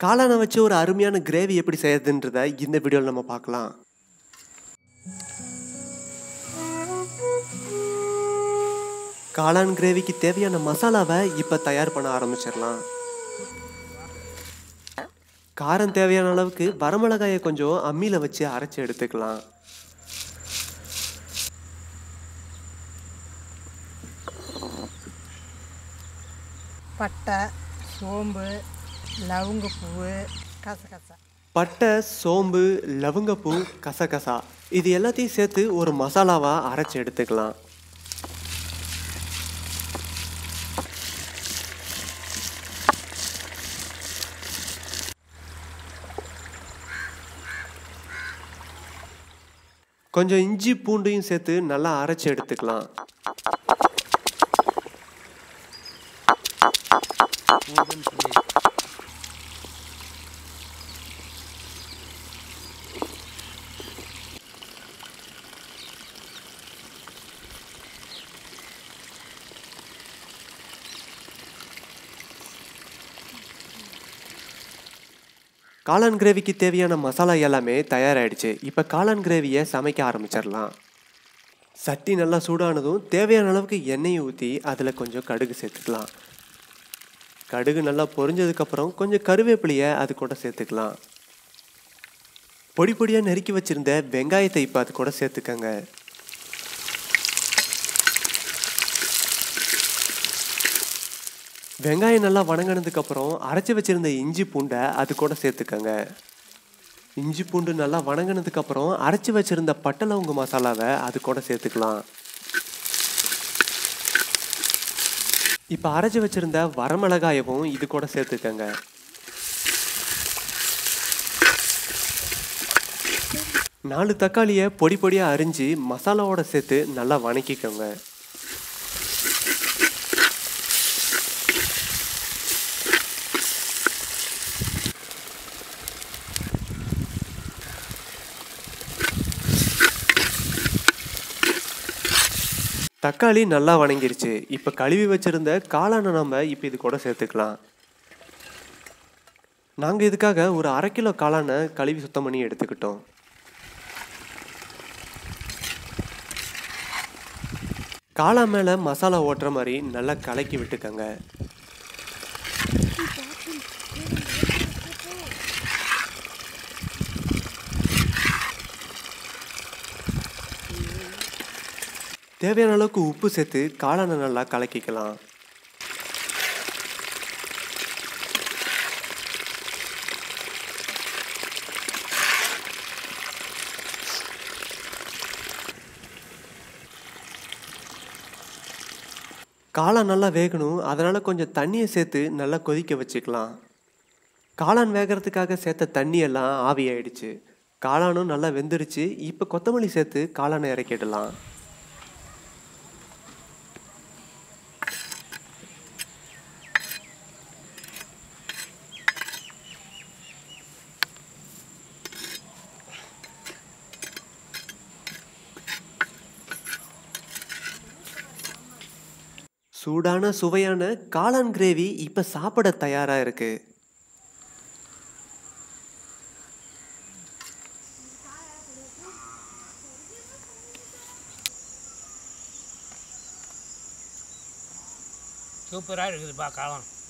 காளானை வச்சு ஒரு அருமையான கிரேவி எப்படி செய்யறதுன்றத இந்த வீடியோவில் நம்ம பார்க்கலாம் காளான் கிரேவிக்கு தேவையான மசாலாவை இப்போ தயார் பண்ண ஆரம்பிச்சிடலாம் காரம் தேவையான அளவுக்கு வரமிளகாயை கொஞ்சம் அம்மியில் வச்சு அரைச்சி எடுத்துக்கலாம் பட்டை சோம்பு லவங்கப்பூவு கசகசா பட்டை சோம்பு லவங்கப்பூ கசகசா இது எல்லாத்தையும் சேர்த்து ஒரு மசாலாவாக அரைச்சி எடுத்துக்கலாம் கொஞ்சம் இஞ்சி பூண்டையும் சேர்த்து நல்லா அரைச்சி எடுத்துக்கலாம் காளான் கிரேவிக்கு தேவையான மசாலா எல்லாமே தயாராகிடுச்சு இப்போ காளான் கிரேவியை சமைக்க ஆரம்பிச்சிடலாம் சட்டி நல்லா சூடானதும் தேவையான அளவுக்கு எண்ணெயை ஊற்றி அதில் கொஞ்சம் கடுகு சேர்த்துக்கலாம் கடுகு நல்லா பொரிஞ்சதுக்கப்புறம் கொஞ்சம் கருவேப்பிலையை அது கூட சேர்த்துக்கலாம் பொடி பொடியாக நறுக்கி வச்சுருந்த வெங்காயத்தை இப்போ அது கூட சேர்த்துக்கங்க வெங்காயம் நல்லா வணங்கினதுக்கப்புறம் அரைச்சி வச்சிருந்த இஞ்சி பூண்டை அது கூட சேர்த்துக்கங்க இஞ்சி பூண்டு நல்லா வணங்கினதுக்கப்புறம் அரைச்சி வச்சிருந்த பட்டை லவங்க மசாலாவை அது கூட சேர்த்துக்கலாம் இப்போ அரைச்சி வச்சிருந்த வரமிளகாயவும் இது கூட சேர்த்துக்கங்க நாலு தக்காளியை பொடி பொடியாக அரிஞ்சு மசாலாவோட சேர்த்து நல்லா வணக்கிக்கோங்க தக்காளி நல்லா வணங்கிருச்சு இப்போ கழுவி வச்சிருந்த காளானை நம்ம இப்போ இது கூட சேர்த்துக்கலாம் நாங்கள் இதுக்காக ஒரு அரை கிலோ காளானை கழுவி சுத்தம் பண்ணி எடுத்துக்கிட்டோம் காளான் மேலே மசாலா ஓட்டுற மாதிரி நல்லா கலக்கி விட்டுக்கங்க தேவையான அளவுக்கு உப்பு சேர்த்து காளானை நல்லா கலக்கிக்கலாம் காளான் நல்லா வேகணும் அதனால் கொஞ்சம் தண்ணியை சேர்த்து நல்லா கொதிக்க வச்சுக்கலாம் காளான் வேகிறதுக்காக சேர்த்த தண்ணியெல்லாம் ஆவியாயிடுச்சு காளானும் நல்லா வெந்துடுச்சு இப்போ கொத்தமல்லி சேர்த்து காளானை இறக்கிடலாம் சூடான சுவையான காளான் கிரேவி இப்போ சாப்பிட தயாராக இருக்கு சூப்பராக இருக்குதுப்பா காலம்